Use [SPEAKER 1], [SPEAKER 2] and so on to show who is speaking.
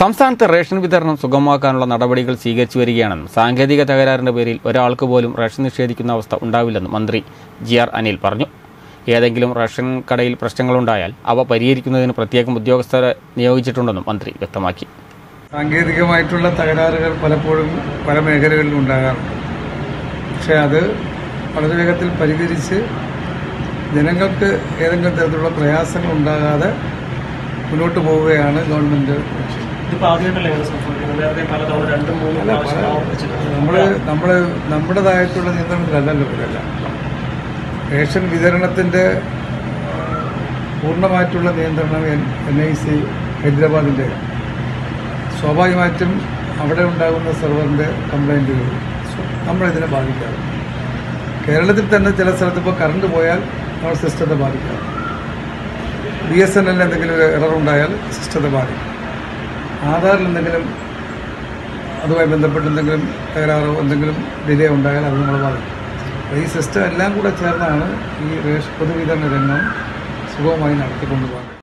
[SPEAKER 1] സംസ്ഥാനത്ത് റേഷൻ വിതരണം സുഗമമാക്കാനുള്ള നടപടികൾ സ്വീകരിച്ചു വരികയാണെന്നും സാങ്കേതിക തകരാറിന്റെ പേരിൽ ഒരാൾക്ക് പോലും റേഷൻ നിഷേധിക്കുന്ന അവസ്ഥ ഉണ്ടാവില്ലെന്നും മന്ത്രി ജി ആർ അനിൽ പറഞ്ഞു ഏതെങ്കിലും റേഷൻ കടയിൽ പ്രശ്നങ്ങളുണ്ടായാൽ അവ പരിഹരിക്കുന്നതിന് പ്രത്യേകം ഉദ്യോഗസ്ഥരെ നിയോഗിച്ചിട്ടുണ്ടെന്നും മന്ത്രി വ്യക്തമാക്കി
[SPEAKER 2] സാങ്കേതികമായിട്ടുള്ള തകരാറുകൾ പലപ്പോഴും പല മേഖലകളിലും ഉണ്ടാകാറുണ്ട് പക്ഷേ അത് വളരെ വേഗത്തിൽ പരിഹരിച്ച് ജനങ്ങൾക്ക് ഏതെങ്കിലും തരത്തിലുള്ള പ്രയാസങ്ങൾ ഉണ്ടാകാതെ മുന്നോട്ട് പോവുകയാണ് ഗവൺമെൻറ് ലക്ഷ്യം
[SPEAKER 3] ഇതിപ്പോ ആദ്യമായിട്ടല്ലേ ഇങ്ങനെ സംഭവിക്കുന്നത് നേരത്തെ പലതവണ രണ്ടും മൂന്നും
[SPEAKER 2] അല്ല
[SPEAKER 3] പ്രാവശ്യം
[SPEAKER 2] പല
[SPEAKER 3] ആവർത്തിച്ചിട്ടുണ്ട്
[SPEAKER 2] നമ്മൾ നമ്മൾ നമ്മുടേതായിട്ടുള്ള നിയന്ത്രണത്തിലല്ലല്ലോ ഇവരെല്ലാം റേഷൻ വിതരണത്തിൻ്റെ പൂർണ്ണമായിട്ടുള്ള നിയന്ത്രണം എൻ എൻ ഐ സി ഹൈദരാബാദിൻ്റെ സ്വാഭാവികമായിട്ടും അവിടെ ഉണ്ടാകുന്ന സെർവറിൻ്റെ കംപ്ലൈൻറ്റുകൾ നമ്മളിതിനെ ബാധിക്കാറ് കേരളത്തിൽ തന്നെ ചില സ്ഥലത്ത് ഇപ്പോൾ കറണ്ട് പോയാൽ നമ്മുടെ സിസ്റ്റത്തെ ബാധിക്കാറ് ബി എസ് എൻ എല്ലിന് എന്തെങ്കിലും ഒരു എറർ ഉണ്ടായാൽ സിസ്റ്റത്തെ ബാധിക്കും ആധാറിൽ എന്തെങ്കിലും അതുമായി ബന്ധപ്പെട്ട് എന്തെങ്കിലും തകരാറോ എന്തെങ്കിലും ഡിലേ ഉണ്ടായാൽ അത് നമ്മളെ ബാധിക്കും അപ്പോൾ ഈ സിസ്റ്റം എല്ലാം കൂടെ ചേർന്നാണ് ഈ റേഷൻ പൊതുവിതരണ രംഗം സുഗമമായി നടത്തിക്കൊണ്ടുപോകുന്നത്